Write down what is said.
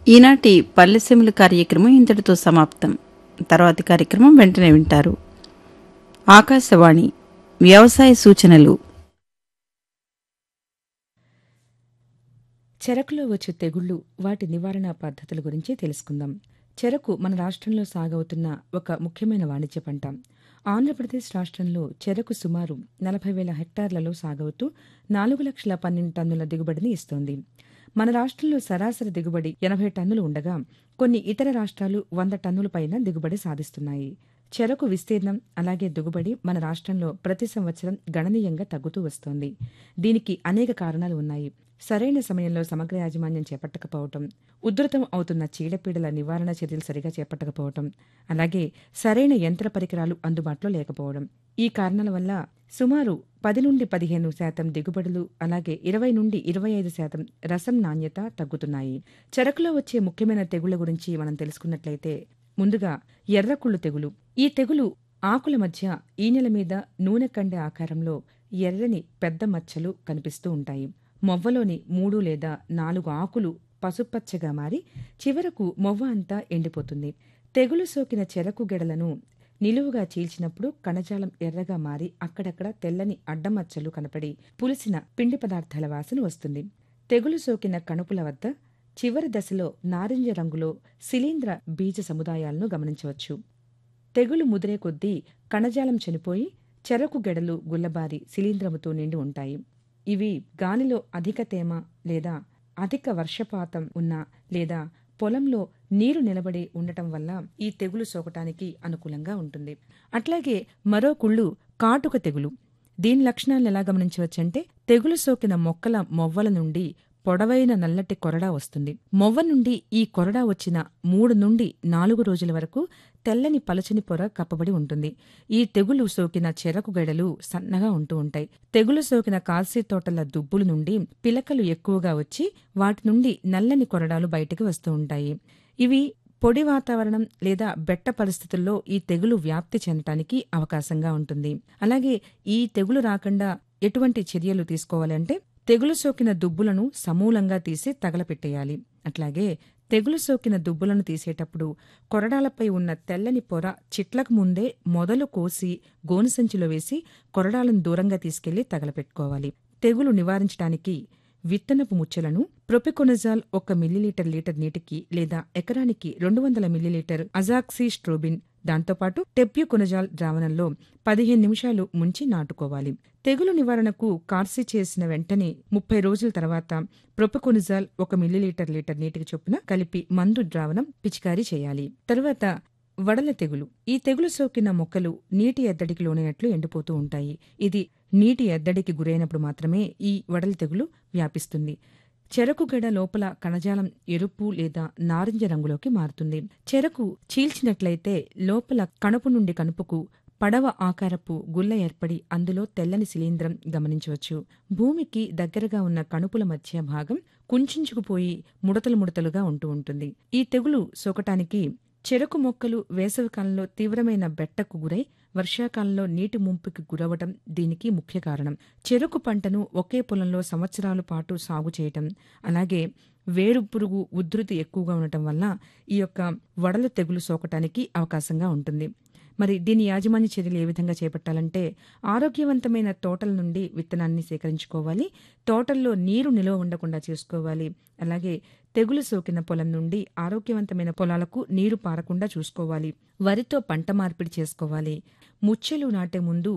ఈనాటి పల్లెసెములు కార్యక్రమం ఇంతటితో సమాప్తం తర్వాతి కార్యక్రమం వెంటనే వింటారు ఆకాశవాణి వ్యవసాయ సూచనలు చెరకులో వచ్చే తెగుళ్లు వాటి నివారణ పద్ధతుల గురించి తెలుసుకుందాం చెరకు మన రాష్ట్రంలో సాగవుతున్న ఒక ముఖ్యమైన వాణిజ్య పంట ఆంధ్రప్రదేశ్ రాష్ట్రంలో చెరకు సుమారు నలభై వేల హెక్టార్లలో సాగవుతూ నాలుగు లక్షల పన్నెండు టన్నుల దిగుబడిని ఇస్తోంది మన రాష్ట్రంలో సరాసరి దిగుబడి ఎనభై టన్నులు ఉండగా కొన్ని ఇతర రాష్ట్రాలు వంద టన్నుల పైన దిగుబడి సాధిస్తున్నాయి చెరకు విస్తీర్ణం అలాగే దిగుబడి మన రాష్ట్రంలో ప్రతి సంవత్సరం గణనీయంగా తగ్గుతూ వస్తోంది దీనికి అనేక కారణాలు ఉన్నాయి సరైన సమయంలో సమగ్ర యాజమాన్యం చేపట్టకపోవటం ఉధృతం అవుతున్న చీడపీడల నివారణ చర్యలు సరిగా చేపట్టకపోవటం అలాగే సరైన యంత్ర పరికరాలు అందుబాటులో లేకపోవడం ఈ కారణాల వల్ల సుమారు పది నుండి పదిహేను శాతం దిగుబడులు అలాగే ఇరవై నుండి ఇరవై ఐదు శాతం రసం నాణ్యత తగ్గుతున్నాయి చెరకులో వచ్చే ముఖ్యమైన తెగుళ్ల గురించి మనం తెలుసుకున్నట్లయితే ముందుగా ఎర్రకుళ్ళు తెగులు ఈ తెగులు ఆకుల మధ్య ఈనెల మీద నూనె కండె ఆకారంలో ఎర్రని పెద్ద మచ్చలు కనిపిస్తూ ఉంటాయి మొవ్వలోని మూడు లేదా నాలుగు ఆకులు పసుపచ్చగా మారి చివరకు మొవ్వ అంతా ఎండిపోతుంది తెగులు సోకిన చెరకు గెడలను నిలువుగా చీల్చినప్పుడు కణజాలం ఎర్రగా మారి అక్కడక్కడ తెల్లని అడ్డమచ్చలు కనపడి పులిసిన పిండి పదార్థాల వాసన వస్తుంది తెగులు సోకిన కణుపుల వద్ద చివరి దశలో నారింజ రంగులో శిలీంద్ర బీజ సముదాయాలను గమనించవచ్చు తెగులు ముదిరే కొద్దీ కణజాలం చనిపోయి చెరకు గెడలు గుల్లబారి శిలీంద్రముతో నిండి ఉంటాయి ఇవి గాలిలో అధిక తేమ లేదా అధిక వర్షపాతం ఉన్న లేదా పొలంలో నీరు నిలబడి ఉండటం వల్ల ఈ తెగులు సోకటానికి అనుకూలంగా ఉంటుంది అట్లాగే మరో కుళ్ళు కాటుక తెగులు దీని లక్షణాలను ఎలా గమనించవచ్చంటే తెగులు సోకిన మొక్కల మొవ్వల నుండి పొడవైన నల్లటి కొరడా వస్తుంది మొవ్వ నుండి ఈ కొరడా వచ్చిన మూడు నుండి నాలుగు రోజుల వరకు తెల్లని పలచని పొర కప్పబడి ఉంటుంది ఈ తెగులు సోకిన చెరకు గెడలు సన్నగా ఉంటూ ఉంటాయి తెగులు సోకిన కాల్సీ తోటల దుబ్బుల నుండి పిలకలు ఎక్కువగా వచ్చి వాటి నుండి నల్లని కొరడాలు బయటికి వస్తూ ఉంటాయి ఇవి పొడి వాతావరణం లేదా బెట్ట పరిస్థితుల్లో ఈ తెగులు వ్యాప్తి చెందటానికి అవకాశంగా ఉంటుంది అలాగే ఈ తెగులు రాకుండా ఎటువంటి చర్యలు తీసుకోవాలంటే తెగులు సోకిన దుబ్బులను సమూలంగా తీసి తగలపెట్టేయాలి అట్లాగే తెగులు సోకిన దుబ్బులను తీసేటప్పుడు కొరడాలపై ఉన్న తెల్లని పొర చిట్లకు ముందే మొదలు కోసి గోనుసంచిలో వేసి కొరడాలను దూరంగా తీసుకెళ్లి తగలపెట్టుకోవాలి తెగులు నివారించడానికి విత్తనపు ముచ్చలను ప్రొపికొనజాల్ ఒక మిల్లీలీటర్ లీటర్ నీటికి లేదా ఎకరానికి రెండు వందల మిల్లీలీటర్ అజాక్సీ స్ట్రోబిన్ దాంతోపాటు టెప్యూకొనజాల్ ద్రావణంలో పదిహేను నిమిషాలు ముంచి నాటుకోవాలి తెగులు నివారణకు కార్సి చేసిన వెంటనే ముప్పై రోజుల తర్వాత ప్రొపకొనిజాల్ ఒక మిల్లీలీటర్ లీటర్ నీటికి చొప్పున కలిపి మందు ద్రావణం పిచికారీ చేయాలి తరువాత వడల తెగులు ఈ తెగులు సోకిన మొక్కలు నీటి ఎద్దడికి లోనైనట్లు ఎండిపోతూ ఉంటాయి ఇది నీటి ఎద్దడికి గురైనప్పుడు మాత్రమే ఈ వడల తెగులు వ్యాపిస్తుంది చెరకు గడ లోపల కణజాలం ఎరుపు లేదా నారింజ రంగులోకి మారుతుంది చెరకు చీల్చినట్లయితే లోపల కణుపు నుండి కణుపుకు పడవ ఆకారపు గుల్ల ఏర్పడి అందులో తెల్లని శిలీంద్రం గమనించవచ్చు భూమికి దగ్గరగా ఉన్న కణుపుల మధ్య భాగం కుంచుకుపోయి ముడతలు ముడతలుగా ఉంటూ ఉంటుంది ఈ తెగులు సోకటానికి చెరకు మొక్కలు వేసవికాలంలో తీవ్రమైన బెట్టకు గురై వర్షాకాలంలో నీటి ముంపుకి గురవటం దీనికి ముఖ్య కారణం చెరకు పంటను ఒకే పొలంలో సంవత్సరాల పాటు సాగు చేయటం అలాగే వేరు పురుగు ఉధృతి ఎక్కువగా ఉండటం వల్ల ఈ యొక్క వడలు తెగులు సోకటానికి అవకాశంగా ఉంటుంది మరి దీని యాజమాన్య చర్యలు ఏ విధంగా చేపట్టాలంటే ఆరోగ్యవంతమైన తోటల నుండి విత్తనాన్ని సేకరించుకోవాలి తోటల్లో నీరు నిల్వ ఉండకుండా చూసుకోవాలి అలాగే తెగులు సోకిన పొలం నుండి ఆరోగ్యవంతమైన పొలాలకు నీరు పారకుండా చూసుకోవాలి వరితో పంట మార్పిడి చేసుకోవాలి ముచ్చెలు నాటే ముందు